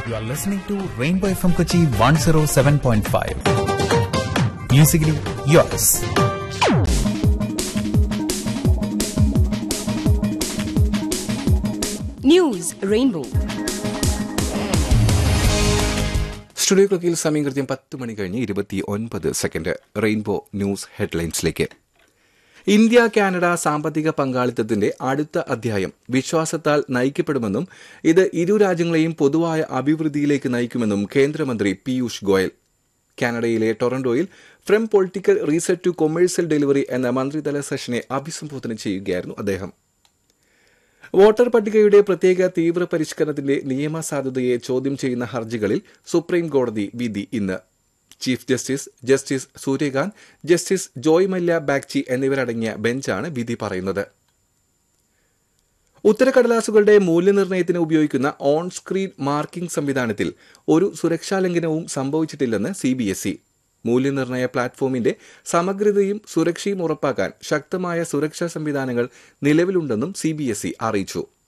You are listening to Rainbow FM Kochi 107.5. Musically yours. News Rainbow. Studio ക്ലോക്കിൽ സമയം കൃത്യം പത്ത് മണി കഴിഞ്ഞ് ഇരുപത്തി ഒൻപത് സെക്കൻഡ് റെയിൻബോ ന്യൂസ് ഹെഡ്ലൈൻസിലേക്ക് ഇന്ത്യ കാനഡ സാമ്പത്തിക പങ്കാളിത്തത്തിന്റെ അടുത്ത അധ്യായം വിശ്വാസത്താൽ നയിക്കപ്പെടുമെന്നും ഇത് ഇരു രാജ്യങ്ങളെയും പൊതുവായ അഭിവൃദ്ധിയിലേക്ക് നയിക്കുമെന്നും കേന്ദ്രമന്ത്രി പീയൂഷ് ഗോയൽ കാനഡയിലെ ടൊറന്റോയിൽ from political reset to commercial delivery എന്ന മന്ത്രിതല സെഷനെ അഭിസംബോധന ചെയ്യുകയായിരുന്നു അദ്ദേഹം വോട്ടർ പട്ടികയുടെ പ്രത്യേക തീവ്ര പരിഷ്കരണത്തിന്റെ നിയമസാധുതയെ ചോദ്യം ചെയ്യുന്ന ഹർജികളിൽ സുപ്രീം കോടതി വിധി ഇന്ന് chief justice justice Suryakant justice Joymalya Bagchi എന്നിവരടങ്ങിയ ബെഞ്ചാണ് വിധി പറയുന്നത് ഉത്തരക്കടലാസുകളുടെ മൂല്യനിർണ്ണയത്തിന് ഉപയോഗിക്കുന്ന ഓൺ സ്ക്രീൻ മാർക്കിംഗ് സംവിധാനത്തിൽ ഒരു സുരക്ഷാ ലംഘനവും സംഭവിച്ചിട്ടില്ലെന്ന് സി ബി എസ് ഇ മൂല്യനിർണ്ണയ പ്ലാറ്റ്ഫോമിന്റെ സമഗ്രതയും സുരക്ഷയും ഉറപ്പാക്കാൻ ശക്തമായ സുരക്ഷാ സംവിധാനങ്ങൾ നിലവിലുണ്ടെന്നും സി ബി എസ് ഇ അറിയിച്ചു